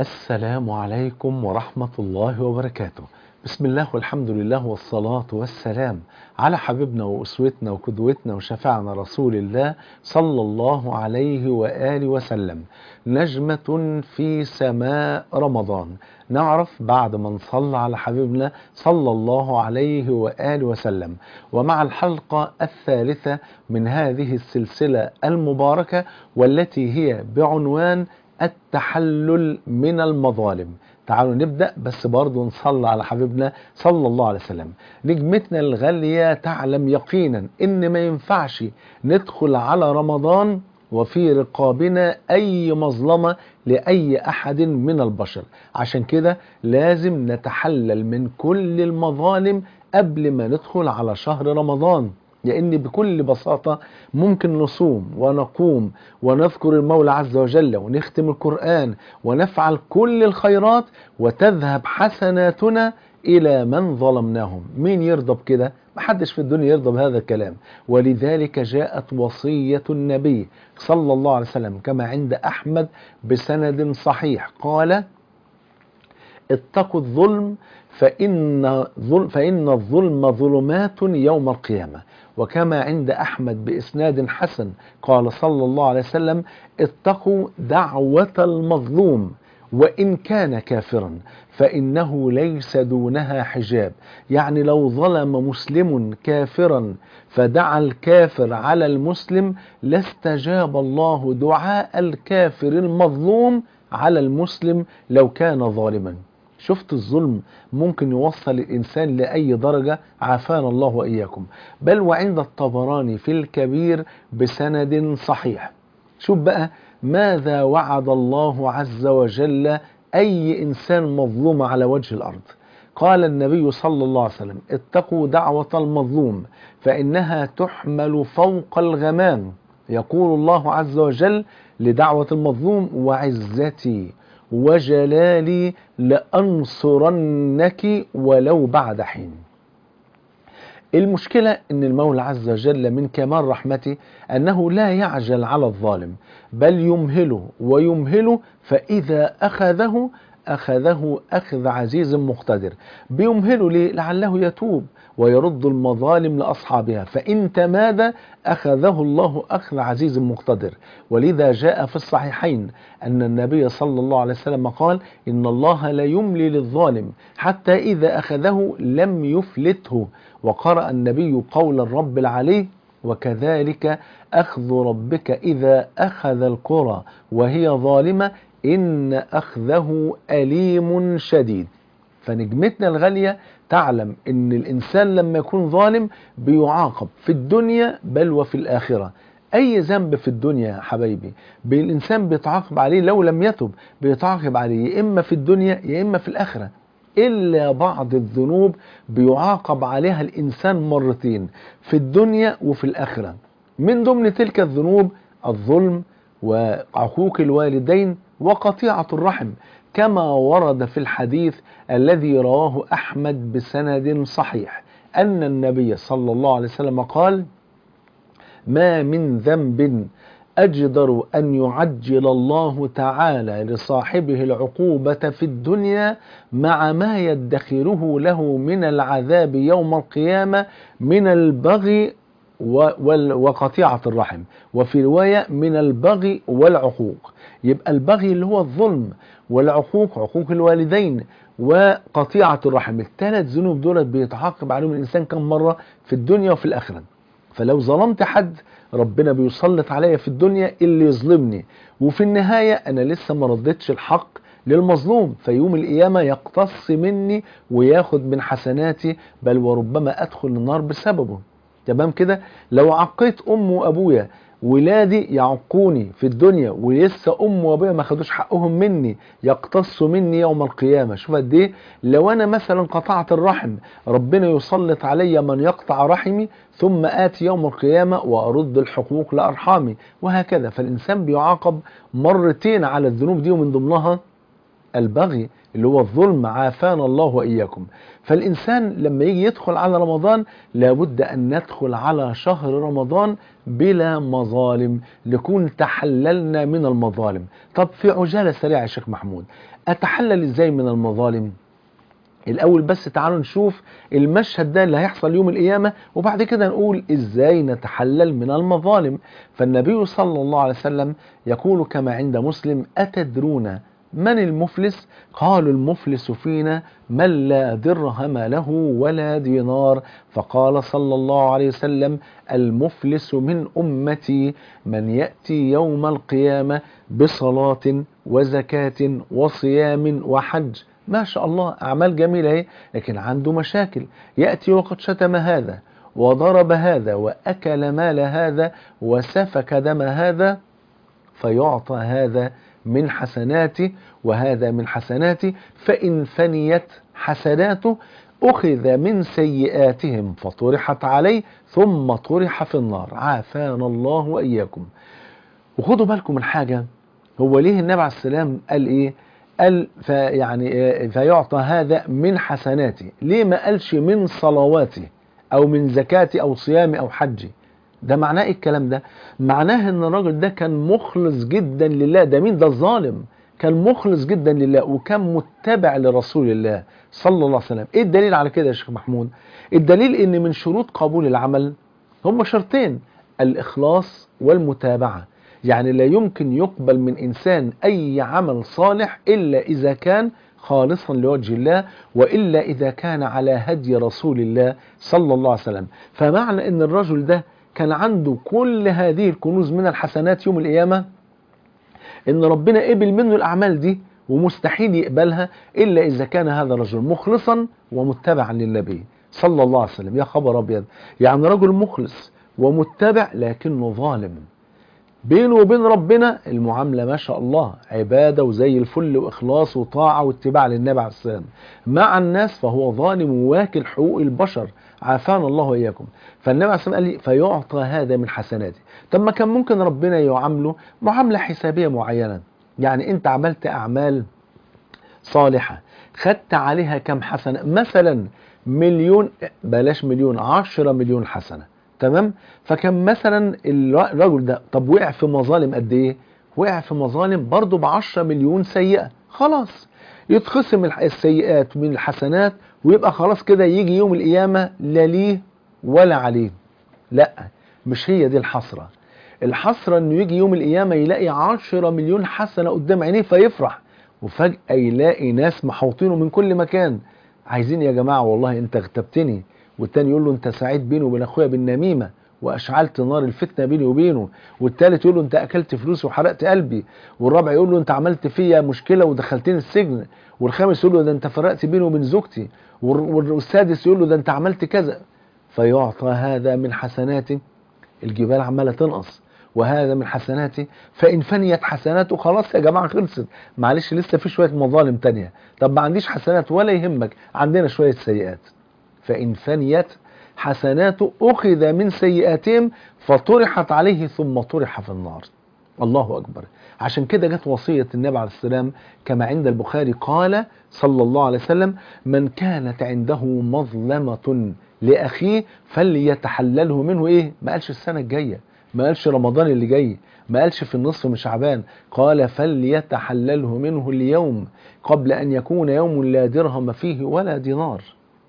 السلام عليكم ورحمة الله وبركاته بسم الله والحمد لله والصلاة والسلام على حبيبنا وأسوتنا وقدوتنا وشفعنا رسول الله صلى الله عليه وآله وسلم نجمة في سماء رمضان نعرف بعد ما نصلى على حبيبنا صلى الله عليه وآله وسلم ومع الحلقة الثالثة من هذه السلسلة المباركة والتي هي بعنوان التحلل من المظالم تعالوا نبدأ بس برضو نصلى على حبيبنا صلى الله عليه وسلم نجمتنا الغالية تعلم يقينا ان ما ينفعش ندخل على رمضان وفي رقابنا اي مظلمة لاي احد من البشر عشان كده لازم نتحلل من كل المظالم قبل ما ندخل على شهر رمضان لأن بكل بساطة ممكن نصوم ونقوم ونذكر المولى عز وجل ونختم القرآن ونفعل كل الخيرات وتذهب حسناتنا إلى من ظلمناهم مين يرضى بكده؟ محدش في الدنيا يرضى بهذا الكلام ولذلك جاءت وصية النبي صلى الله عليه وسلم كما عند أحمد بسند صحيح قال اتقوا الظلم فإن, ظلم فإن الظلم ظلمات يوم القيامة وكما عند أحمد بإسناد حسن قال صلى الله عليه وسلم اتقوا دعوة المظلوم وإن كان كافرا فإنه ليس دونها حجاب يعني لو ظلم مسلم كافرا فدعا الكافر على المسلم لاستجاب الله دعاء الكافر المظلوم على المسلم لو كان ظالما شفت الظلم ممكن يوصل الإنسان لأي درجة عافانا الله وإياكم بل وعند الطبراني في الكبير بسند صحيح شوف بقى ماذا وعد الله عز وجل أي إنسان مظلوم على وجه الأرض قال النبي صلى الله عليه وسلم اتقوا دعوة المظلوم فإنها تحمل فوق الغمام يقول الله عز وجل لدعوة المظلوم وعزتي وجلالي لأنصرنك ولو بعد حين المشكلة ان المولى عز وجل من كمال رحمته انه لا يعجل على الظالم بل يمهله ويمهله فاذا اخذه اخذه اخذ عزيز مقتدر بيمهله ليه لعله يتوب ويرد المظالم لاصحابها فان تمادى اخذه الله اخذ عزيز مقتدر ولذا جاء في الصحيحين ان النبي صلى الله عليه وسلم قال ان الله لا يملي للظالم حتى اذا اخذه لم يفلته وقرأ النبي قول الرب العلي وكذلك أخذ ربك إذا أخذ القرى وهي ظالمة إن أخذه أليم شديد فنجمتنا الغالية تعلم ان الانسان لما يكون ظالم بيعاقب في الدنيا بل وفي الاخره اي ذنب في الدنيا يا حبايبي الانسان بيتعاقب عليه لو لم يتب بيتعاقب عليه يا اما في الدنيا يا اما في الاخره إلا بعض الذنوب بيعاقب عليها الإنسان مرتين في الدنيا وفي الآخرة من ضمن تلك الذنوب الظلم وعقوق الوالدين وقطيعة الرحم كما ورد في الحديث الذي رواه أحمد بسند صحيح أن النبي صلى الله عليه وسلم قال ما من ذنب أجدر أن يعجل الله تعالى لصاحبه العقوبة في الدنيا مع ما يدخره له من العذاب يوم القيامة من البغي وقطيعة الرحم وفي رواية من البغي والعقوق يبقى البغي اللي هو الظلم والعقوق عقوق الوالدين وقطيعة الرحم الثلاث ذنوب دول بيتعاقب عليهم الإنسان كم مرة في الدنيا وفي الآخرة فلو ظلمت حد ربنا بيسلط عليا في الدنيا اللي يظلمني وفي النهاية أنا لسه ما ردتش الحق للمظلوم فيوم القيامة يقتص مني وياخد من حسناتي بل وربما أدخل النار بسببه تمام كده لو عقيت أم وأبويا ولادي يعقوني في الدنيا ولسه ام وابويا ما خدوش حقهم مني يقتصوا مني يوم القيامه شوف قد ايه لو انا مثلا قطعت الرحم ربنا يسلط علي من يقطع رحمي ثم اتي يوم القيامه وارد الحقوق لارحامي وهكذا فالانسان بيعاقب مرتين على الذنوب دي ومن ضمنها البغي اللي هو الظلم عافانا الله وإياكم فالإنسان لما يجي يدخل على رمضان لابد أن ندخل على شهر رمضان بلا مظالم نكون تحللنا من المظالم طب في عجالة سريعة يا شيخ محمود أتحلل إزاي من المظالم الأول بس تعالوا نشوف المشهد ده اللي هيحصل يوم القيامة وبعد كده نقول إزاي نتحلل من المظالم فالنبي صلى الله عليه وسلم يقول كما عند مسلم أتدرون من المفلس قالوا المفلس فينا من لا درهم له ولا دينار فقال صلى الله عليه وسلم المفلس من أمتي من يأتي يوم القيامة بصلاة وزكاة وصيام وحج ما شاء الله أعمال جميلة اهي لكن عنده مشاكل يأتي وقد شتم هذا وضرب هذا وأكل مال هذا وسفك دم هذا فيعطى هذا من حسناته وهذا من حسناته فإن فنيت حسناته أخذ من سيئاتهم فطرحت عليه ثم طرح في النار عافانا الله وإياكم وخدوا بالكم من حاجة هو ليه النبي عليه السلام قال إيه قال فيعني فيعطى هذا من حسناتي ليه ما قالش من صلواتي أو من زكاتي أو صيامي أو حجي ده معناه ايه الكلام ده معناه ان الراجل ده كان مخلص جدا لله ده مين ده الظالم كان مخلص جدا لله وكان متبع لرسول الله صلى الله عليه وسلم ايه الدليل على كده يا شيخ محمود الدليل ان من شروط قبول العمل هم شرطين الاخلاص والمتابعه يعني لا يمكن يقبل من انسان اي عمل صالح الا اذا كان خالصا لوجه الله والا اذا كان على هدي رسول الله صلى الله عليه وسلم فمعنى ان الرجل ده كان عنده كل هذه الكنوز من الحسنات يوم القيامة ان ربنا قبل منه الاعمال دي ومستحيل يقبلها الا اذا كان هذا الرجل مخلصا ومتبعا للنبي صلى الله عليه وسلم يا خبر ابيض يعني رجل مخلص ومتبع لكنه ظالم بينه وبين ربنا المعاملة ما شاء الله عبادة وزي الفل وإخلاص وطاعة واتباع للنبي عليه السلام مع الناس فهو ظالم وواكل حقوق البشر عافانا الله وإياكم فالنبي عليه السلام قال لي فيعطى هذا من حسناتي طب ما كان ممكن ربنا يعامله معاملة حسابية معينة يعني انت عملت أعمال صالحة خدت عليها كم حسنة مثلا مليون بلاش مليون عشرة مليون حسنة تمام فكان مثلا الرجل ده طب وقع في مظالم قد ايه وقع في مظالم برضه ب 10 مليون سيئه خلاص يتخصم السيئات من الحسنات ويبقى خلاص كده يجي يوم القيامه لا ليه ولا عليه لا مش هي دي الحسره الحسره انه يجي يوم القيامه يلاقي 10 مليون حسنه قدام عينيه فيفرح وفجاه يلاقي ناس محوطينه من كل مكان عايزين يا جماعه والله انت اغتبتني والتاني يقول له انت سعيد بيني وبين اخويا بالنميمه واشعلت نار الفتنه بيني وبينه والتالت يقول له انت اكلت فلوسي وحرقت قلبي والرابع يقول له انت عملت فيا مشكله ودخلتني السجن والخامس يقول له ده انت فرقت بيني وبين زوجتي والسادس يقول له ده انت عملت كذا فيعطى هذا من حسناته الجبال عماله تنقص وهذا من حسناتي فإن فنيت حسناته خلاص يا جماعة خلصت معلش لسه في شوية مظالم تانية طب ما عنديش حسنات ولا يهمك عندنا شوية سيئات فإن فنيت حسناته أخذ من سيئاتهم فطرحت عليه ثم طرح في النار الله أكبر عشان كده جت وصية النبي عليه السلام كما عند البخاري قال صلى الله عليه وسلم من كانت عنده مظلمة لأخيه فليتحلله منه إيه ما قالش السنة الجاية ما قالش رمضان اللي جاي ما قالش في النصف من شعبان قال فليتحلله منه اليوم قبل أن يكون يوم لا درهم فيه ولا دينار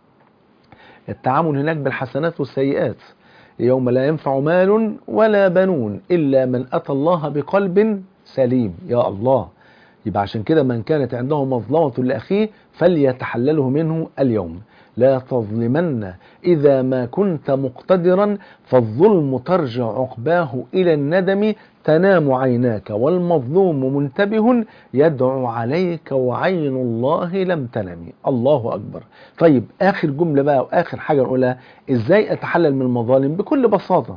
التعامل هناك بالحسنات والسيئات يوم لا ينفع مال ولا بنون إلا من أتى الله بقلب سليم يا الله يبقى عشان كده من كانت عنده مظلمة لأخيه فليتحلله منه اليوم لا تظلمن إذا ما كنت مقتدرا فالظلم ترجع عقباه إلى الندم تنام عيناك والمظلوم منتبه يدعو عليك وعين الله لم تنم الله أكبر طيب آخر جملة بقى وآخر حاجة نقولها إزاي أتحلل من المظالم بكل بساطة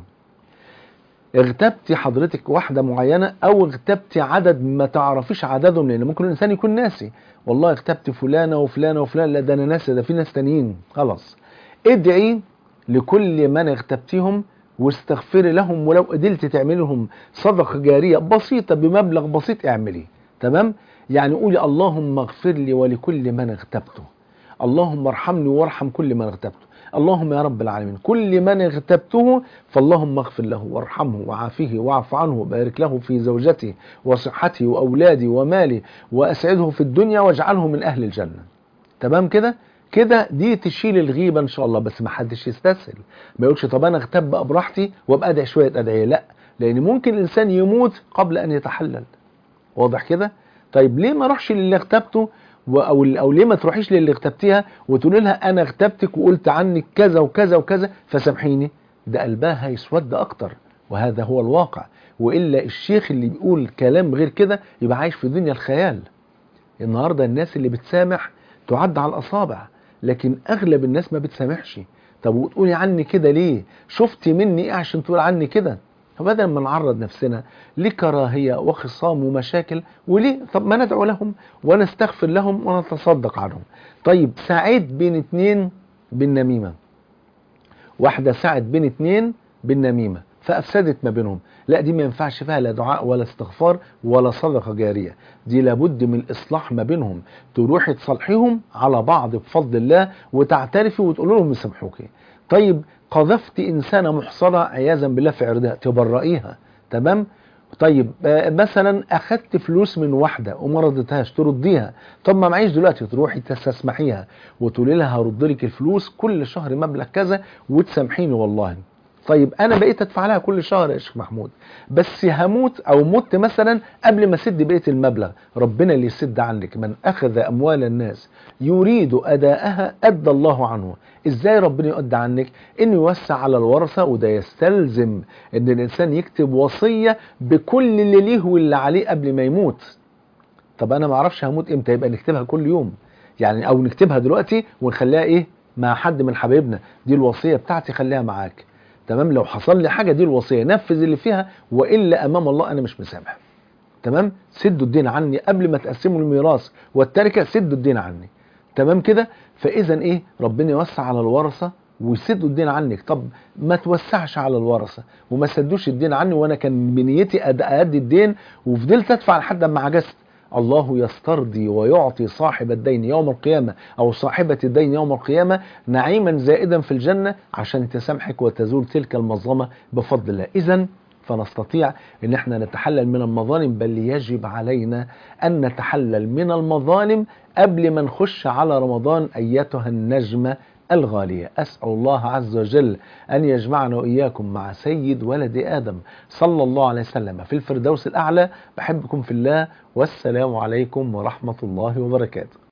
اغتبتي حضرتك واحدة معينة أو اغتبتي عدد ما تعرفيش عددهم لأن ممكن الإنسان يكون ناسي والله اغتبت فلانة وفلانة وفلانة لا ده أنا ناسي ده في ناس تانيين خلاص ادعي لكل من اغتبتيهم واستغفري لهم ولو قدرت تعملي لهم صدقة جارية بسيطة بمبلغ بسيط اعمليه تمام يعني قولي اللهم اغفر لي ولكل من اغتبته اللهم ارحمني وارحم كل من اغتبته اللهم يا رب العالمين كل من اغتبته فاللهم اغفر له وارحمه وعافيه واعف عنه وبارك له في زوجته وصحته وأولاده وماله وأسعده في الدنيا واجعله من أهل الجنة تمام كده كده دي تشيل الغيبة إن شاء الله بس ما حدش يستسهل ما يقولش طب أنا اغتاب بقى براحتي وابقى أدعي شوية أدعية لا لأن ممكن الإنسان يموت قبل أن يتحلل واضح كده طيب ليه ما اروحش للي اغتبته و- او او ليه ما تروحيش للي اغتبتيها وتقول لها انا اغتبتك وقلت عنك كذا وكذا وكذا فسامحيني ده قلبها هيسود اكتر وهذا هو الواقع والا الشيخ اللي بيقول كلام غير كده يبقى عايش في دنيا الخيال النهارده الناس اللي بتسامح تعد على الاصابع لكن اغلب الناس ما بتسامحش طب وتقولي عني كده ليه شفتي مني ايه عشان تقول عني كده فبدل ما نعرض نفسنا لكراهية وخصام ومشاكل وليه طب ما ندعو لهم ونستغفر لهم ونتصدق عنهم طيب ساعات بين اتنين بالنميمة واحدة ساعت بين اتنين بالنميمة فأفسدت ما بينهم لا دي ما ينفعش فيها لا دعاء ولا استغفار ولا صدقة جارية دي لابد من الإصلاح ما بينهم تروحي تصلحيهم على بعض بفضل الله وتعترفي وتقول لهم يسامحوكي طيب قذفت إنسانة محصنة عياذا بالله في عرضها تبرئيها تمام طيب آه، مثلا اخدت فلوس من واحده وما رضيتهاش ترديها طب ما معيش دلوقتي تروحي تستسمحيها وتقولي لها هرد لك الفلوس كل شهر مبلغ كذا وتسامحيني والله طيب انا بقيت ادفع لها كل شهر يا شيخ محمود بس هموت او مت مثلا قبل ما اسد بقيه المبلغ ربنا اللي يسد عنك من اخذ اموال الناس يريد اداءها ادى الله عنه ازاي ربنا يؤدي عنك انه يوسع على الورثه وده يستلزم ان الانسان يكتب وصيه بكل اللي ليه واللي عليه قبل ما يموت طب انا ما اعرفش هموت امتى يبقى نكتبها كل يوم يعني او نكتبها دلوقتي ونخليها ايه مع حد من حبايبنا دي الوصيه بتاعتي خليها معاك تمام لو حصل لي حاجه دي الوصيه نفذ اللي فيها والا امام الله انا مش مسامح تمام سدوا الدين عني قبل ما تقسموا الميراث والتركه سدوا الدين عني تمام كده فاذا ايه ربنا يوسع على الورثه ويسدوا الدين عنك طب ما توسعش على الورثه وما سدوش الدين عني وانا كان بنيتي أد- ادي الدين وفضلت ادفع لحد ما عجزت الله يسترضي ويعطي صاحب الدين يوم القيامة أو صاحبة الدين يوم القيامة نعيما زائدا في الجنة عشان تسامحك وتزول تلك المظلمة بفضل الله إذا فنستطيع ان احنا نتحلل من المظالم بل يجب علينا ان نتحلل من المظالم قبل ما نخش على رمضان ايتها النجمة الغالية أسأل الله عز وجل أن يجمعنا وإياكم مع سيد ولد آدم صلى الله عليه وسلم في الفردوس الأعلى بحبكم في الله والسلام عليكم ورحمة الله وبركاته